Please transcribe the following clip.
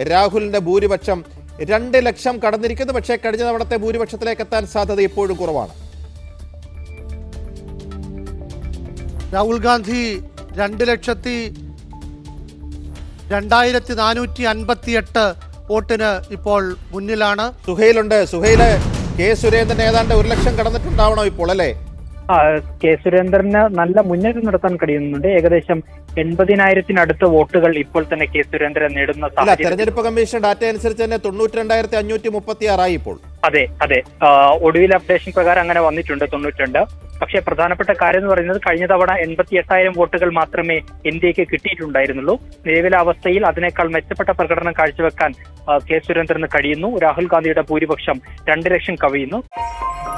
രാഹുലിന്റെ ഭൂരിപക്ഷം രണ്ട് ലക്ഷം കടന്നിരിക്കുന്നു പക്ഷേ കഴിഞ്ഞ തവണത്തെ ഭൂരിപക്ഷത്തിലേക്ക് എത്താൻ സാധ്യത ഇപ്പോഴും കുറവാണ് രാഹുൽ ഗാന്ധി രണ്ട് ലക്ഷത്തി രണ്ടായിരത്തി നാനൂറ്റി അൻപത്തിയെട്ട് വോട്ടിന് ഇപ്പോൾ മുന്നിലാണ് സുഹൈലുണ്ട് സുഹൈല് കെ സുരേന്ദ്രൻ ഏതാണ്ട് ഒരു ലക്ഷം കടന്നിട്ടുണ്ടാവണം ഇപ്പോൾ അല്ലേ ആ, കെ സുരേന്ദ്രന് നല്ല മുന്നേറ്റം നടത്താൻ കഴിയുന്നുണ്ട് ഏകദേശം എൺപതിനായിരത്തിനടുത്ത വോട്ടുകൾ ഇപ്പോൾ തന്നെ കെ സുരേന്ദ്രൻ നേടുന്ന അല്ല സാഹചര്യം തെരഞ്ഞെടുപ്പ് കമ്മീഷൻ ഡാറ്റ അനുസരിച്ച് തന്നെ തൊണ്ണൂറ്റി രണ്ടായിരത്തി അഞ്ഞൂറ്റി മുപ്പത്തി ആറായി ഇപ്പോൾ അതെ അതെ ആ, ഒടുവിൽ അപ്ഡേഷൻ പ്രകാരം അങ്ങനെ വന്നിട്ടുണ്ട് തൊണ്ണൂറ്റിരണ്ട് പക്ഷേ പ്രധാനപ്പെട്ട കാര്യം എന്ന് പറയുന്നത് കഴിഞ്ഞ തവണ എൺപത്തി എട്ടായിരം വോട്ടുകൾ മാത്രമേ ഇന്ത്യക്ക് കിട്ടിയിട്ടുണ്ടായിരുന്നുള്ളൂ നിലവിലെ അവസ്ഥയിൽ അതിനേക്കാൾ മെച്ചപ്പെട്ട പ്രകടനം കാഴ്ചവെക്കാൻ ആ, കെ സുരേന്ദ്രന് കഴിയുന്നു രാഹുൽ ഗാന്ധിയുടെ ഭൂരിപക്ഷം രണ്ട് ലക്ഷം കവിയുന്നു